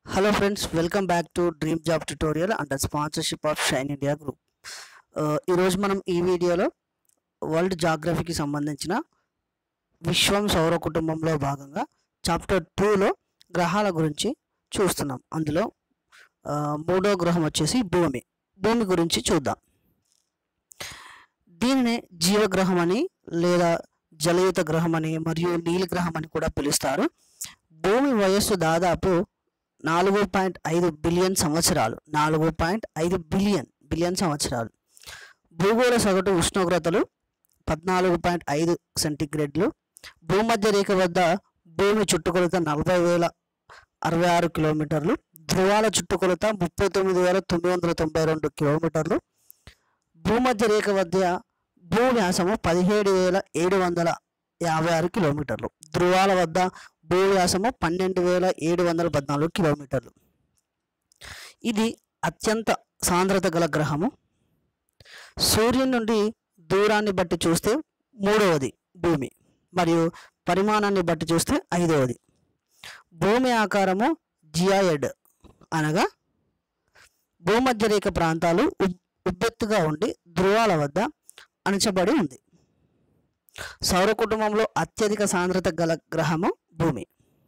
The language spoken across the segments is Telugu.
hello friends welcome back to dream job tutorial under sponsorship of Shine India group ఈరోజు మనం ఈ వీడియోలో వరల్డ్ జాగ్రఫీకి సంబంధించిన విశ్వం సౌర కుటుంబంలో భాగంగా చాప్టర్ టూలో గ్రహాల గురించి చూస్తున్నాం అందులో ఆ, మూడో గ్రహం వచ్చేసి భూమి భూమి గురించి చూద్దాం దీనిని జీవగ్రహం అని లేదా జలయుత గ్రహం అని మరియు నీలి గ్రహం అని కూడా పిలుస్తారు భూమి వయస్సు దాదాపు నాలుగు పాయింట్ ఐదు బిలియన్ సంవత్సరాలు నాలుగు పాయింట్ ఐదు బిలియన్ బిలియన్ సంవత్సరాలు భూగోళ సగటు ఉష్ణోగ్రతలు పద్నాలుగు పాయింట్ ఐదు సెంటీగ్రేడ్లు భూమధ్య రేఖ వద్ద భూమి చుట్టుకొలత నలభై వేల అరవై ఆరు కిలోమీటర్లు ధ్రువాల చుట్టుకొలత ముప్పై తొమ్మిది వేల తొమ్మిది వందల తొంభై రెండు కిలోమీటర్లు భూమధ్య రేఖ వద్ద భూ వ్యాసము పదిహేడు వేల ఏడు వందల యాభై ఆరు కిలోమీటర్లు ధ్రువాల వద్ద భూ వ్యాసము పన్నెండు వేల ఏడు వందల పద్నాలుగు కిలోమీటర్లు ఇది అత్యంత సాంద్రత గల గ్రహము సూర్యుని నుండి దూరాన్ని బట్టి చూస్తే మూడవది భూమి మరియు పరిమాణాన్ని బట్టి చూస్తే ఐదవది భూమి ఆకారము జియాయిడ్ అనగా భూమధ్య రేఖ ప్రాంతాలు ఉబ్- ఉబ్బెత్తుగా ఉండి ధ్రువాల వద్ద అణచబడి ఉంది సౌర కుటుంబంలో అత్యధిక సాంద్రత గల గ్రహము భూమి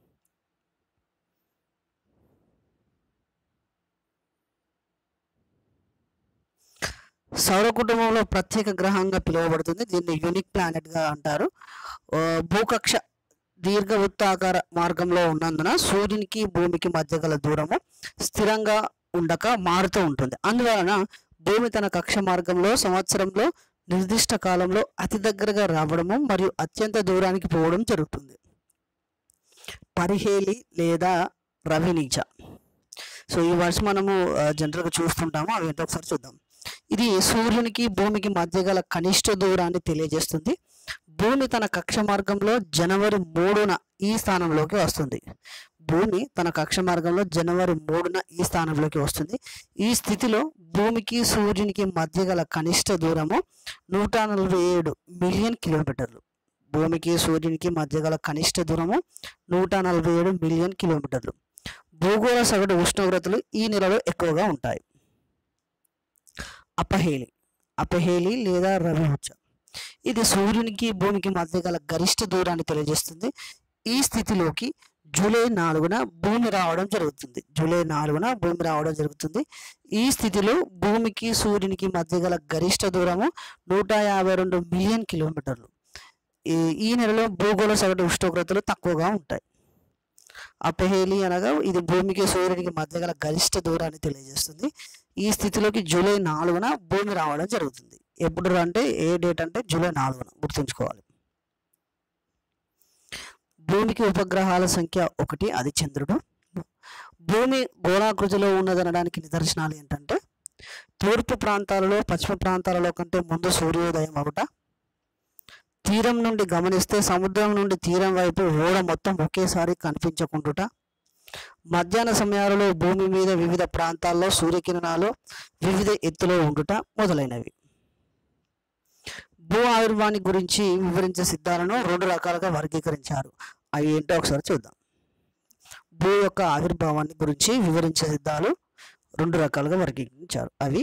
సౌర కుటుంబంలో ప్రత్యేక గ్రహంగా పిలువబడుతుంది దీన్ని యూనిక్ ప్లానెట్ గా అంటారు ఆ, భూకక్ష దీర్ఘవృత్తాకార మార్గంలో ఉన్నందున సూర్యునికి భూమికి మధ్య గల దూరము స్థిరంగా ఉండక మారుతూ ఉంటుంది అందువలన భూమి తన కక్ష మార్గంలో సంవత్సరంలో నిర్దిష్ట కాలంలో అతి దగ్గరగా రావడము మరియు అత్యంత దూరానికి పోవడం జరుగుతుంది పరిహేలి లేదా రవినీచ సో ఈ వర్డ్స్ మనము జనరల్గా చూస్తుంటాము అవి ఏంటో ఒకసారి చూద్దాం ఇది సూర్యునికి భూమికి మధ్య గల కనిష్ట దూరాన్ని తెలియజేస్తుంది భూమి తన కక్ష మార్గంలో జనవరి మూడున ఈ స్థానంలోకి వస్తుంది భూమి తన కక్ష మార్గంలో జనవరి మూడున ఈ స్థానంలోకి వస్తుంది ఈ స్థితిలో భూమికి సూర్యునికి మధ్య గల కనిష్ట దూరము నూట నలభై ఏడు మిలియన్ కిలోమీటర్లు భూమికి సూర్యునికి మధ్య గల కనిష్ట దూరము నూట నలభై ఏడు మిలియన్ కిలోమీటర్లు భూగోళ సగటు ఉష్ణోగ్రతలు ఈ నెలలో ఎక్కువగా ఉంటాయి అపహేలి అపహేలి లేదా రవివృక్ష ఇది సూర్యునికి భూమికి మధ్య గల గరిష్ట దూరాన్ని తెలియజేస్తుంది ఈ స్థితిలోకి జూలై నాలుగున భూమి రావడం జరుగుతుంది జూలై నాలుగున భూమి రావడం జరుగుతుంది ఈ స్థితిలో భూమికి సూర్యునికి మధ్య గల గరిష్ట దూరము నూట యాభై రెండు మిలియన్ కిలోమీటర్లు ఈ- ఈ నెలలో భూగోళ సగటు ఉష్ణోగ్రతలు తక్కువగా ఉంటాయి అపహేలి అనగా ఇది భూమికి సూర్యునికి మధ్య గల గరిష్ట దూరాన్ని తెలియజేస్తుంది ఈ స్థితిలోకి జూలై నాలుగున భూమి రావడం జరుగుతుంది ఎప్పుడు అంటే ఏ డేట్ అంటే జూలై నాలుగున గుర్తుంచుకోవాలి భూమికి ఉపగ్రహాల సంఖ్య ఒకటి అది చంద్రుడు భూమి గోళాకృతిలో ఉన్నదనడానికి నిదర్శనాలు ఏంటంటే తూర్పు ప్రాంతాలలో పశ్చిమ ప్రాంతాలలో కంటే ముందు సూర్యోదయం ఒకట తీరం నుండి గమనిస్తే సముద్రం నుండి తీరం వైపు ఓడ మొత్తం ఒకేసారి కనిపించకుండుట మధ్యాహ్న సమయాలలో భూమి మీద వివిధ ప్రాంతాల్లో సూర్యకిరణాలు వివిధ ఎత్తులో ఉండుట మొదలైనవి భూ ఆవిర్వాణి గురించి వివరించే సిద్ధాలను రెండు రకాలుగా వర్గీకరించారు అవి ఏంటో ఒకసారి చూద్దాం భూ యొక్క ఆవిర్భావాన్ని గురించి వివరించే సిద్ధాలు రెండు రకాలుగా వర్గీకరించారు అవి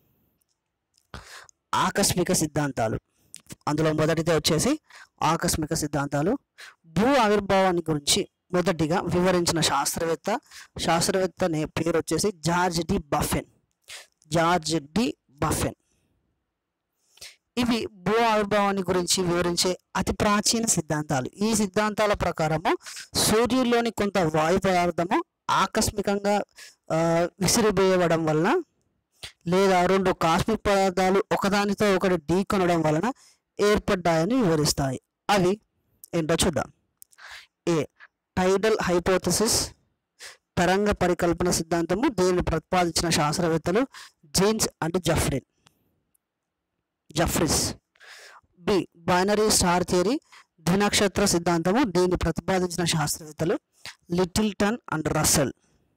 ఆకస్మిక సిద్ధాంతాలు అందులో మొదటిది వచ్చేసి ఆకస్మిక సిద్ధాంతాలు భూ ఆవిర్భావాన్ని గురించి మొదటిగా వివరించిన శాస్త్రవేత్త శాస్త్రవేత్త నే పేరు వచ్చేసి George de Buffon George de Buffon ఇవి భూ ఆవిర్భావాన్ని గురించి వివరించే అతి ప్రాచీన సిద్ధాంతాలు ఈ సిద్ధాంతాల ప్రకారము సూర్యుల్లోని కొంత వాయు పదార్థము ఆకస్మికంగా ఆ, విసిరివేయబడం వలన లేదా రెండు కాస్మిక్ పదార్థాలు ఒకదానితో ఒకటి ఢీకొనడం వలన ఏర్పడ్డాయని వివరిస్తాయి అవి ఏంటో చూద్దాం ఏ టైడల్ హైపోథసిస్ తరంగ పరికల్పన సిద్ధాంతము దీనిని ప్రతిపాదించిన శాస్త్రవేత్తలు జేమ్స్ అండ్ జఫ్రిన్ జఫ్రిస్ బి బైనరీ స్టార్ థియరీ ద్వినక్షత్ర సిద్ధాంతము దీన్ని ప్రతిపాదించిన శాస్త్రవేత్తలు లిటిల్టన్ అండ్ రస్సెల్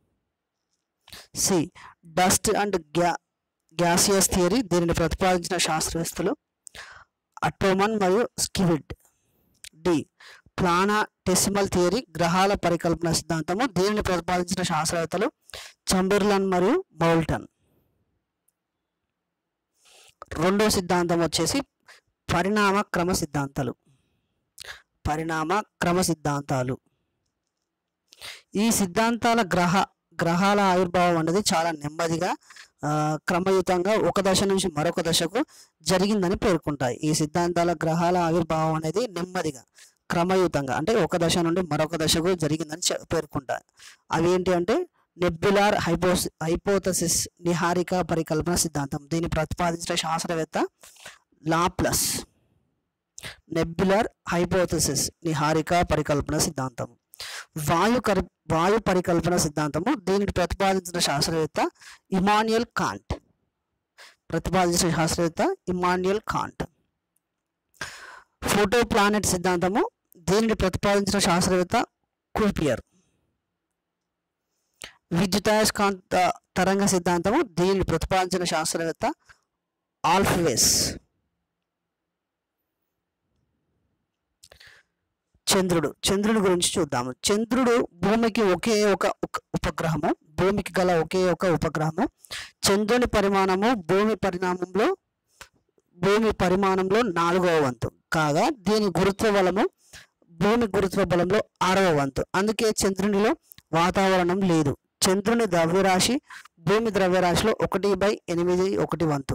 సి డస్ట్ అండ్ గ్యా గ్యాసియస్ థియరీ దీనిని ప్రతిపాదించిన శాస్త్రవేత్తలు అటోమన్ మరియు స్కివిడ్ డి ప్లానటెసిమల్ థియరీ గ్రహాల పరికల్పన సిద్ధాంతము దీనిని ప్రతిపాదించిన శాస్త్రవేత్తలు చంబెర్లన్ మరియు మౌల్టన్ రెండో సిద్ధాంతం వచ్చేసి పరిణామ క్రమ సిద్ధాంతాలు పరిణామ క్రమ సిద్ధాంతాలు ఈ సిద్ధాంతాల గ్రహ గ్రహాల ఆవిర్భావం అనేది చాలా నెమ్మదిగా ఆ, క్రమయుతంగా ఒక దశ నుంచి మరొక దశకు జరిగిందని పేర్కొంటాయి ఈ సిద్ధాంతాల గ్రహాల ఆవిర్భావం అనేది నెమ్మదిగా క్రమయుతంగా అంటే ఒక దశ నుండి మరొక దశకు జరిగిందని చె- పేర్కొంటాయి అవి ఏంటి అంటే నెబ్యులార్ హైపోస్ హైపోథసిస్ నిహారిక పరికల్పన సిద్ధాంతం దీన్ని ప్రతిపాదించిన శాస్త్రవేత్త లాప్లస్ నెబ్యులర్ హైపోథసిస్ నిహారిక పరికల్పన సిద్ధాంతం వాయు కర్ వాయు పరికల్పన సిద్ధాంతము దీనిని ప్రతిపాదించిన శాస్త్రవేత్త ఇమాన్యుయల్ కాంట్ ప్రతిపాదించిన శాస్త్రవేత్త ఇమాన్యుయల్ కాంట్ ఫోటో ప్లానెట్ సిద్ధాంతము దీనిని ప్రతిపాదించిన శాస్త్రవేత్త కూపియర్ విద్యుదయస్కాంత తరంగ సిద్ధాంతము దీనిని ప్రతిపాదించిన శాస్త్రవేత్త ఆల్ఫ్వేస్ చంద్రుడు చంద్రుడి గురించి చూద్దాము చంద్రుడు భూమికి ఒకే ఒక ఒక ఉపగ్రహము భూమికి గల ఒకే ఒక ఉపగ్రహము చంద్రుని పరిమాణము భూమి పరిణామంలో భూమి పరిమాణంలో నాలుగవ వంతు కాగా దీని గురుత్వ బలము భూమి గురుత్వ బలంలో ఆరవ వంతు అందుకే చంద్రునిలో వాతావరణం లేదు చంద్రుని ద్రవ్యరాశి భూమి ద్రవ్యరాశిలో ఒకటి బై ఎనిమిది ఒకటి వంతు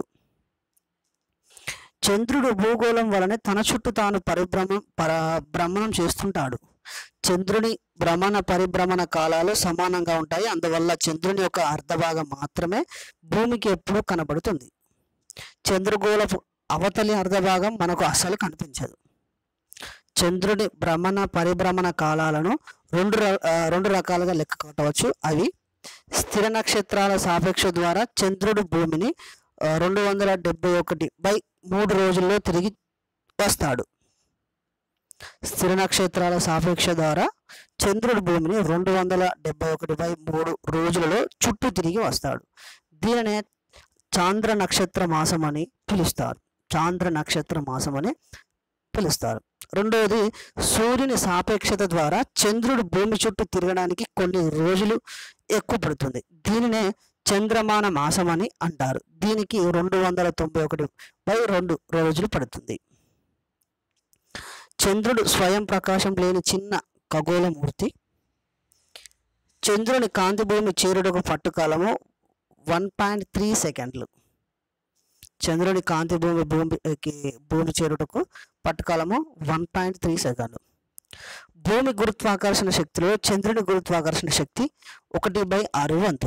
చంద్రుడు భూగోళం వలన తన చుట్టూ తాను పరిభ్రమం పర భ్రమణం చేస్తుంటాడు చంద్రుని భ్రమణ పరిభ్రమణ కాలాలు సమానంగా ఉంటాయి అందువల్ల చంద్రుని యొక్క అర్ధభాగం మాత్రమే భూమికి ఎప్పుడూ కనబడుతుంది చంద్రగోళపు అవతలి అర్ధభాగం మనకు అస్సలు కనిపించదు చంద్రుని భ్రమణ పరిభ్రమణ కాలాలను రెండు ర- ఆ, రెండు రకాలుగా లెక్క కట్టవచ్చు అవి స్థిర నక్షత్రాల సాపేక్ష ద్వారా చంద్రుడు భూమిని ఆ, రెండు వందల డెబ్బై ఒకటి బై మూడు రోజుల్లో తిరిగి వస్తాడు స్థిర నక్షత్రాల సాపేక్ష ద్వారా చంద్రుడి భూమిని రెండు వందల డెబ్బై ఒకటి బై మూడు రోజులలో చుట్టూ తిరిగి వస్తాడు దీనినే చాంద్ర నక్షత్ర మాసం అని పిలుస్తారు చాంద్ర నక్షత్ర మాసం అని పిలుస్తారు రెండవది సూర్యుని సాపేక్షత ద్వారా చంద్రుడు భూమి చుట్టూ తిరగడానికి కొన్ని రోజులు ఎక్కువ పడుతుంది దీనినే చంద్రమాన మాసం అని అంటారు దీనికి రెండు వందల తొంభై ఒకటి బై రెండు రోజులు పడుతుంది చంద్రుడు స్వయం ప్రకాశం లేని చిన్న ఖగోళమూర్తి చంద్రుని కాంతి భూమి చేరుటకు పట్టుకాలము వన్ పాయింట్ త్రీ సెకండ్లు చంద్రుని కాంతి భూమి భూమికి భూమి చేరుటకు పట్టుకాలము వన్ పాయింట్ త్రీ సెకండ్లు భూమి గురుత్వాకర్షణ శక్తిలో చంద్రుని గురుత్వాకర్షణ శక్తి ఒకటి బై ఆరు వంతు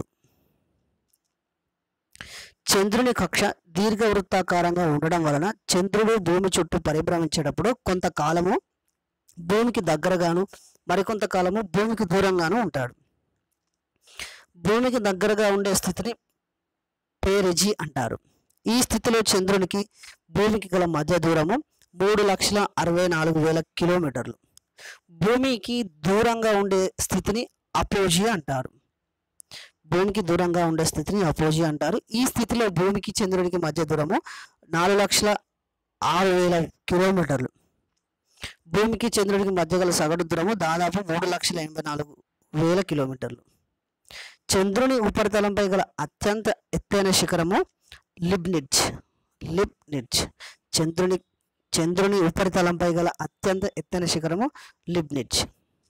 చంద్రుని కక్ష దీర్ఘవృత్తాకారంగా ఉండడం వలన చంద్రుడు భూమి చుట్టూ పరిభ్రమించేటప్పుడు కొంతకాలము భూమికి దగ్గరగాను మరికొంత కాలము భూమికి దూరంగాను ఉంటాడు భూమికి దగ్గరగా ఉండే స్థితిని పేరెజీ అంటారు ఈ స్థితిలో చంద్రునికి భూమికి గల మధ్య దూరము మూడు లక్షల అరవై నాలుగు వేల కిలోమీటర్లు భూమికి దూరంగా ఉండే స్థితిని అపోజీ అంటారు భూమికి దూరంగా ఉండే స్థితిని అపోజీ అంటారు ఈ స్థితిలో భూమికి చంద్రునికి మధ్య దూరము నాలుగు లక్షల ఆరు వేల కిలోమీటర్లు భూమికి చంద్రుడికి మధ్య గల సగటు దూరము దాదాపు మూడు లక్షల ఎనభై నాలుగు వేల కిలోమీటర్లు చంద్రుని ఉపరితలంపై గల అత్యంత ఎత్తైన శిఖరము లిబ్నిడ్జ్ లిబ్నిడ్జ్ చంద్రుని చంద్రుని ఉపరితలంపై గల అత్యంత ఎత్తైన శిఖరము లిబ్నిడ్జ్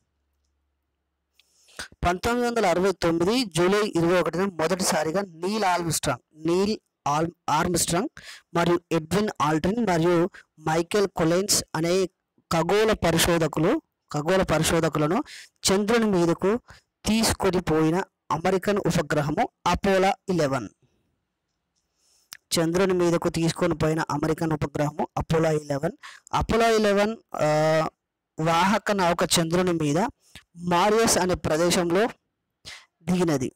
పంతొమ్మిది వందల అరవై తొమ్మిది జూలై ఇరవై ఒకటిన మొదటిసారిగా నీల్ ఆల్మ్స్ట్రాంగ్ నీల్ ఆల్ ఆర్మ్స్ట్రాంగ్ మరియు ఎడ్విన్ ఆల్డ్రిన్ మరియు మైకేల్ కొలెన్స్ అనే ఖగోళ పరిశోధకులు ఖగోళ పరిశోధకులను చంద్రుని మీదకు తీసుకొని పోయిన అమెరికన్ ఉపగ్రహము అపోలా ఇలెవెన్ చంద్రుని మీదకు తీసుకొని పోయిన అమెరికన్ ఉపగ్రహము అపోలో ఇలెవెన్ అపోలో ఇలెవెన్ వాహక నౌక చంద్రుని మీద మారియస్ అనే ప్రదేశంలో దిగినది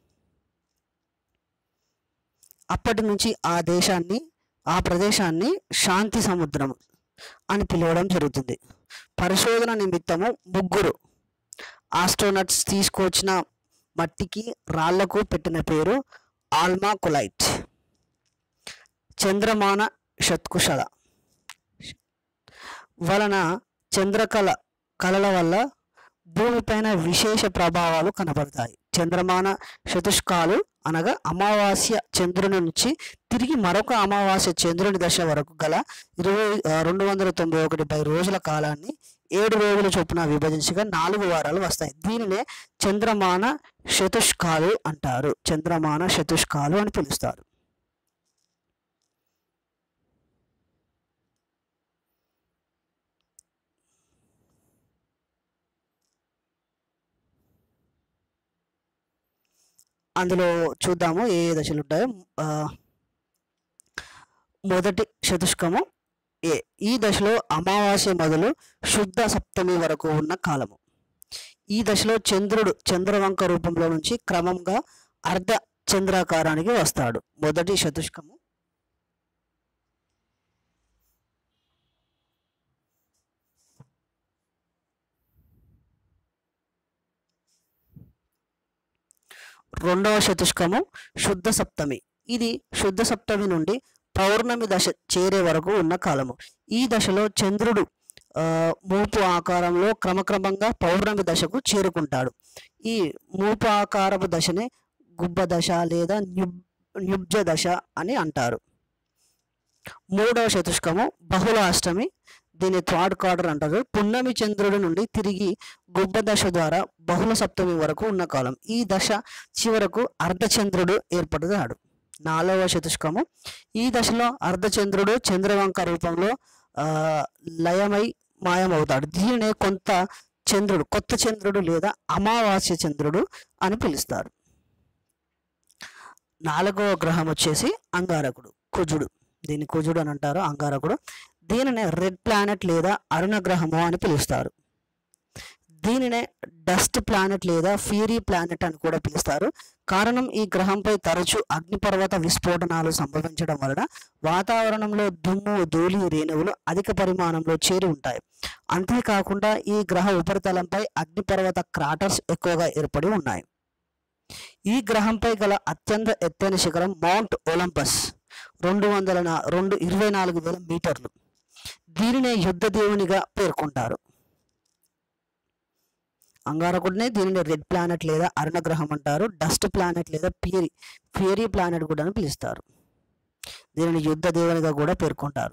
అప్పటి నుంచి ఆ దేశాన్ని ఆ ప్రదేశాన్ని శాంతి సముద్రం అని పిలవడం జరుగుతుంది పరిశోధన నిమిత్తము ముగ్గురు ఆస్ట్రోనట్స్ తీసుకొచ్చిన మట్టికి రాళ్లకు పెట్టిన పేరు ఆల్మా కొలైట్ చంద్రమాన శత్కుశల వలన చంద్రకళ కళల వల్ల భూమిపైన విశేష ప్రభావాలు కనబడతాయి చంద్రమాన చతుష్కాలు అనగా అమావాస్య చంద్రుని నుంచి తిరిగి మరొక అమావాస్య చంద్రుని దశ వరకు గల ఇరవై ఆ, రెండు వందల తొంభై ఒకటి పై రోజుల కాలాన్ని ఏడు రోజుల చొప్పున విభజించగా నాలుగు వారాలు వస్తాయి దీనినే చంద్రమాన చతుష్కాలు అంటారు చంద్రమాన చతుష్కాలు అని పిలుస్తారు అందులో చూద్దాము ఏ ఏ దశలు ఉంటాయో ఆ, మొదటి చతుష్కము ఏ ఈ దశలో అమావాస్య మొదలు శుద్ధ సప్తమి వరకు ఉన్న కాలము ఈ దశలో చంద్రుడు చంద్రవంక రూపంలో నుంచి క్రమంగా అర్ధ చంద్రాకారానికి వస్తాడు మొదటి చతుష్కము రెండవ చతుష్కము శుద్ధ సప్తమి ఇది శుద్ధ సప్తమి నుండి పౌర్ణమి దశ చేరే వరకు ఉన్న కాలము ఈ దశలో చంద్రుడు ఆ, మూపు ఆకారంలో క్రమక్రమంగా పౌర్ణమి దశకు చేరుకుంటాడు ఈ మూపు ఆకారపు దశనే గుబ్బ దశ లేదా న్యుబ్ న్యుబ్జ దశ అని అంటారు మూడవ చతుష్కము బహుళ అష్టమి దీన్ని థర్డ్ క్వార్టర్ అంటారు పున్నమి చంద్రుడి నుండి తిరిగి గుబ్బ దశ ద్వారా బహుళ సప్తమి వరకు ఉన్న కాలం ఈ దశ చివరకు అర్ధచంద్రుడు ఏర్పడతాడు నాలుగవ చతుష్కము ఈ దశలో అర్ధచంద్రుడు చంద్రవంక రూపంలో ఆ, లయమై మాయమవుతాడు దీనినే కొంత చంద్రుడు కొత్త చంద్రుడు లేదా అమావాస్య చంద్రుడు అని పిలుస్తారు నాలుగవ గ్రహం వచ్చేసి అంగారకుడు కుజుడు దీన్ని కుజుడు అని అంటారు అంగారకుడు దీనినే రెడ్ ప్లానెట్ లేదా అరుణ గ్రహము అని పిలుస్తారు దీనినే డస్ట్ ప్లానెట్ లేదా ఫీరీ ప్లానెట్ అని కూడా పిలుస్తారు కారణం ఈ గ్రహంపై తరచూ అగ్నిపర్వత విస్ఫోటనాలు సంభవించడం వలన వాతావరణంలో దుమ్ము ధూళి రేణువులు అధిక పరిమాణంలో చేరి ఉంటాయి అంతేకాకుండా ఈ గ్రహ ఉపరితలంపై అగ్నిపర్వత క్రాటర్స్ ఎక్కువగా ఏర్పడి ఉన్నాయి ఈ గ్రహంపై గల అత్యంత ఎత్తైన శిఖరం మౌంట్ ఒలంపస్ రెండు వందల నా- రెండు ఇరవై నాలుగు వేల మీటర్లు దీనినే యుద్ధ దేవునిగా పేర్కొంటారు అంగారకుడినే దీనిని రెడ్ ప్లానెట్ లేదా అరుణ గ్రహం అంటారు డస్ట్ ప్లానెట్ లేదా పియరీ ఫియరీ ప్లానెట్ కూడా అని పిలుస్తారు దీనిని యుద్ధ దేవునిగా కూడా పేర్కొంటారు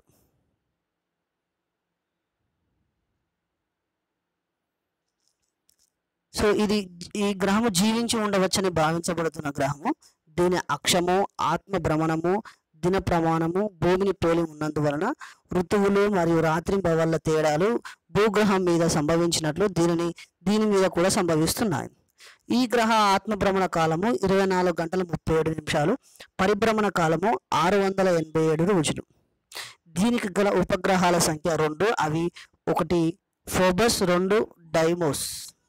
సో ఇది ఈ గ్రహము జీవించి ఉండవచ్చని భావించబడుతున్న గ్రహము దీని అక్షము ఆత్మ భ్రమణము దిన ప్రమాణము భూమిని పోలి ఉన్నందువలన ఋతువులు మరియు రాత్రి వల్ల తేడాలు భూగ్రహం మీద సంభవించినట్లు దీనిని దీని మీద కూడా సంభవిస్తున్నాయి ఈ గ్రహ ఆత్మభ్రమణ కాలము ఇరవై నాలుగు గంటల ముప్పై ఏడు నిమిషాలు పరిభ్రమణ కాలము ఆరు వందల ఎనభై ఏడు రోజులు దీనికి గల ఉపగ్రహాల సంఖ్య రెండు అవి ఒకటి ఫోబస్ రెండు డైమోస్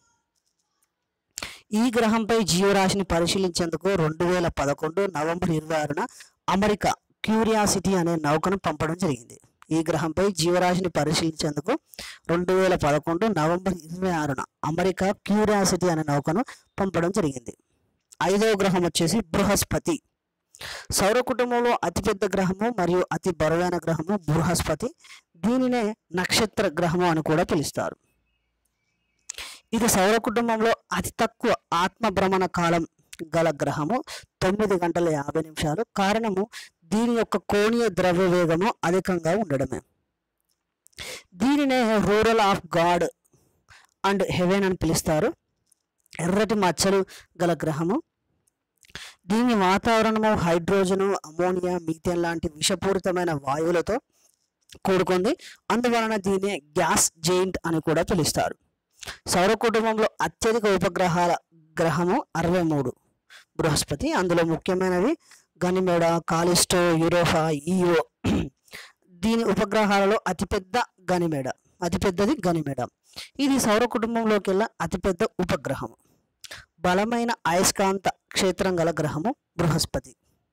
ఈ గ్రహంపై జీవరాశిని పరిశీలించేందుకు రెండు వేల పదకొండు నవంబర్ ఇరవై ఆరున అమెరికా క్యూరియాసిటీ అనే నౌకను పంపడం జరిగింది ఈ గ్రహంపై జీవరాశిని పరిశీలించేందుకు రెండు వేల పదకొండు నవంబర్ ఇరవై ఆరున అమెరికా క్యూరియాసిటీ అనే నౌకను పంపడం జరిగింది ఐదవ గ్రహం వచ్చేసి బృహస్పతి సౌర కుటుంబంలో అతిపెద్ద గ్రహము మరియు అతి బరువైన గ్రహము బృహస్పతి దీనినే నక్షత్ర గ్రహము అని కూడా పిలుస్తారు ఇది సౌర కుటుంబంలో అతి తక్కువ ఆత్మ భ్రమణ కాలం గల గ్రహము తొమ్మిది గంటల యాభై నిమిషాలు కారణము దీని యొక్క కోణీయ ద్రవ్య వేగము అధికంగా ఉండడమే దీనినే ruler of god and heaven అని పిలుస్తారు ఎర్రటి మచ్చలు గల గ్రహము దీని వాతావరణము హైడ్రోజను అమోనియా మీథేన్ లాంటి విషపూరితమైన వాయువులతో కూడుకుంది అందువలన దీన్ని గ్యాస్ జెయింట్ అని కూడా పిలుస్తారు సౌర కుటుంబంలో అత్యధిక ఉపగ్రహాల గ్రహము అరవై మూడు బృహస్పతి అందులో ముఖ్యమైనవి గనిమెడ కాలిస్టో యూరోఫా ఈయో దీని ఉపగ్రహాలలో అతిపెద్ద గనిమెడ అతిపెద్దది గనిమెడ ఇది సౌర కుటుంబంలోకెల్లా అతిపెద్ద ఉపగ్రహం బలమైన అయస్కాంత క్షేత్రం గల గ్రహము బృహస్పతి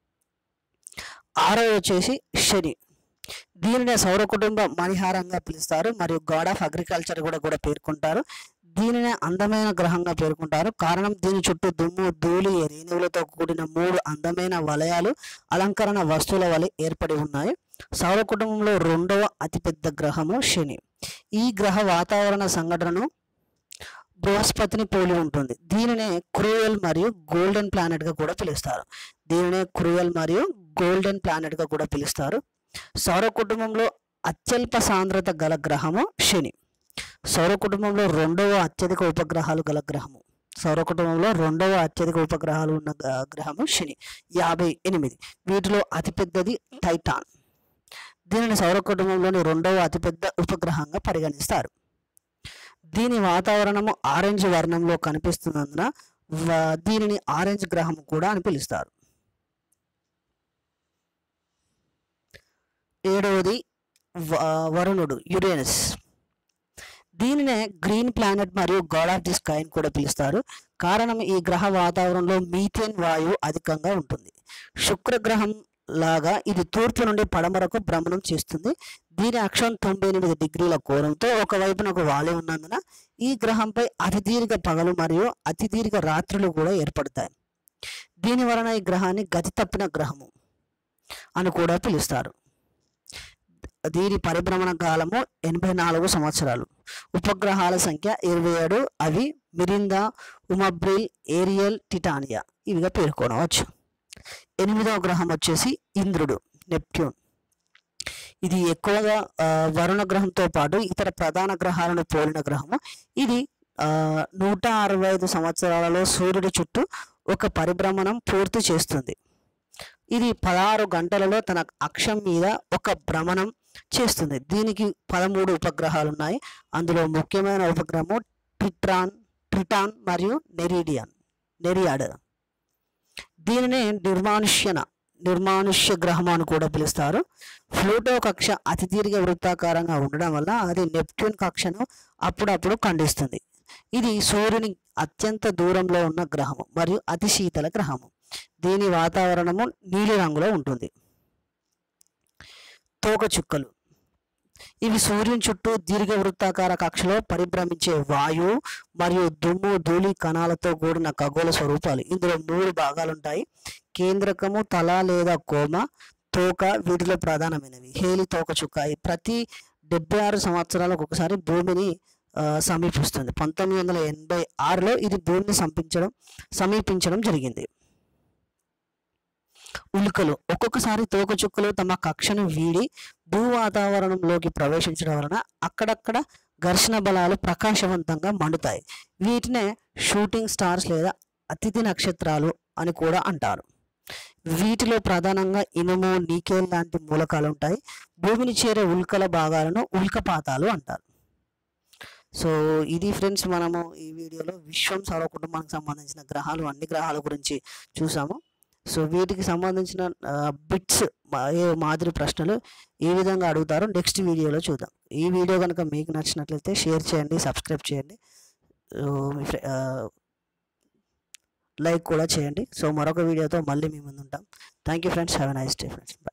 ఆరో వచ్చేసి శని దీనినే సౌర కుటుంబ మణిహారంగా పిలుస్తారు మరియు గాడ్ ఆఫ్ అగ్రికల్చర్ కూడా కూడా పేర్కొంటారు దీనినే అందమైన గ్రహంగా పేర్కొంటారు కారణం దీని చుట్టూ దుమ్ము ధూళి రేణువులతో కూడిన మూడు అందమైన వలయాలు అలంకరణ వస్తువుల వలె ఏర్పడి ఉన్నాయి సౌర కుటుంబంలో రెండవ అతిపెద్ద గ్రహము శని ఈ గ్రహ వాతావరణ సంఘటనను బృహస్పతిని పోలి ఉంటుంది దీనినే క్రూయల్ మరియు గోల్డెన్ ప్లానెట్ గా కూడా పిలుస్తారు దీనినే క్రూయల్ మరియు గోల్డెన్ ప్లానెట్ గా కూడా పిలుస్తారు సౌర కుటుంబంలో అత్యల్ప సాంద్రత గల గ్రహము శని సౌర కుటుంబంలో రెండవ అత్యధిక ఉపగ్రహాలు గల గ్రహము సౌర కుటుంబంలో రెండవ అత్యధిక ఉపగ్రహాలు ఉన్న గ- గ్రహము శని యాభై ఎనిమిది వీటిలో అతిపెద్దది టైటాన్ దీనిని సౌర కుటుంబంలోని రెండవ అతిపెద్ద ఉపగ్రహంగా పరిగణిస్తారు దీని వాతావరణము ఆరెంజ్ వర్ణంలో కనిపిస్తున్నందున వ- దీనిని ఆరెంజ్ గ్రహం కూడా అని పిలుస్తారు ఏడవది వ- వరుణుడు యురేనస్ దీనినే గ్రీన్ ప్లానెట్ మరియు గాడ్ ఆఫ్ ది స్కై అని కూడా పిలుస్తారు కారణం ఈ గ్రహ వాతావరణంలో మీథేన్ వాయువు అధికంగా ఉంటుంది శుక్ర గ్రహం లాగా ఇది తూర్పు నుండి పడమరకు భ్రమణం చేస్తుంది దీని అక్షం తొంభై ఎనిమిది డిగ్రీల కోణంతో ఒకవైపునకు వాలి ఉన్నందున ఈ గ్రహంపై అతి దీర్ఘ పగలు మరియు అతి దీర్ఘ రాత్రులు కూడా ఏర్పడతాయి దీని వలన ఈ గ్రహాన్ని గతి తప్పిన గ్రహము అని కూడా పిలుస్తారు దీని పరిభ్రమణ కాలము ఎనభై నాలుగు సంవత్సరాలు ఉపగ్రహాల సంఖ్య ఇరవై ఏడు అవి మిరిందా ఉమబ్రిల్ ఏరియల్ టిటానియా ఇవిగా పేర్కొనవచ్చు ఎనిమిదవ గ్రహం వచ్చేసి ఇంద్రుడు నెప్ట్యూన్ ఇది ఎక్కువగా ఆ, వరుణ గ్రహంతో పాటు ఇతర ప్రధాన గ్రహాలను పోలిన గ్రహము ఇది ఆ, నూట అరవై ఐదు సంవత్సరాలలో సూర్యుడి చుట్టూ ఒక పరిభ్రమణం పూర్తి చేస్తుంది ఇది పదహారు గంటలలో తన అక్షం మీద ఒక భ్రమణం చేస్తుంది దీనికి పదమూడు ఉపగ్రహాలు ఉన్నాయి అందులో ముఖ్యమైన ఉపగ్రహము ట్రిట్రాన్ ట్రిటాన్ మరియు నెరిడియన్ నెరియాడ్ దీనినే నిర్మానుష్యన నిర్మానుష్య గ్రహం అని కూడా పిలుస్తారు ఫ్లూటో కక్ష అతి దీర్ఘ వృత్తాకారంగా ఉండడం వల్ల అది నెప్ట్యూన్ కక్షను అప్పుడప్పుడు ఖండిస్తుంది ఇది సూర్యుని అత్యంత దూరంలో ఉన్న గ్రహము మరియు అతి శీతల గ్రహము దీని వాతావరణము నీలి రంగులో ఉంటుంది తోకచుక్కలు ఇవి సూర్యుని చుట్టూ దీర్ఘ వృత్తాకార కక్షలో పరిభ్రమించే వాయువు మరియు దుమ్ము ధూళి కణాలతో కూడిన ఖగోళ స్వరూపాలు ఇందులో మూడు భాగాలు ఉంటాయి కేంద్రకము తల లేదా కోమ తోక వీటిలో ప్రధానమైనవి హేలి తోక చుక్క ఈ ప్రతి డెబ్బై ఆరు సంవత్సరాలకు ఒకసారి భూమిని ఆ, సమీపిస్తుంది పంతొమ్మిది వందల ఎనభై ఆరులో ఇది భూమిని సంపించడం సమీపించడం జరిగింది ఉల్కలు ఒక్కొక్కసారి తోకచుక్కలు తమ కక్షను వీడి భూ వాతావరణంలోకి ప్రవేశించడం వలన అక్కడక్కడ ఘర్షణ బలాలు ప్రకాశవంతంగా మండుతాయి వీటినే షూటింగ్ స్టార్స్ లేదా అతిథి నక్షత్రాలు అని కూడా అంటారు వీటిలో ప్రధానంగా ఇనుము నీకేల్ లాంటి మూలకాలు ఉంటాయి భూమిని చేరే ఉల్కల భాగాలను ఉల్కపాతాలు అంటారు సో ఇది ఫ్రెండ్స్ మనము ఈ వీడియోలో విశ్వం సౌర కుటుంబానికి సంబంధించిన గ్రహాలు అన్ని గ్రహాల గురించి చూసాము సో వీటికి సంబంధించిన బిట్స్ ఏ మాదిరి ప్రశ్నలు ఏ విధంగా అడుగుతారో నెక్స్ట్ వీడియోలో చూద్దాం ఈ వీడియో కనుక మీకు నచ్చినట్లయితే షేర్ చేయండి సబ్స్క్రైబ్ చేయండి సో మీ ఫ్రె- ఆ, లైక్ కూడా చేయండి సో మరొక వీడియోతో మళ్ళీ మీ ముందు ఉంటాం thank you friends have a nice day friends bye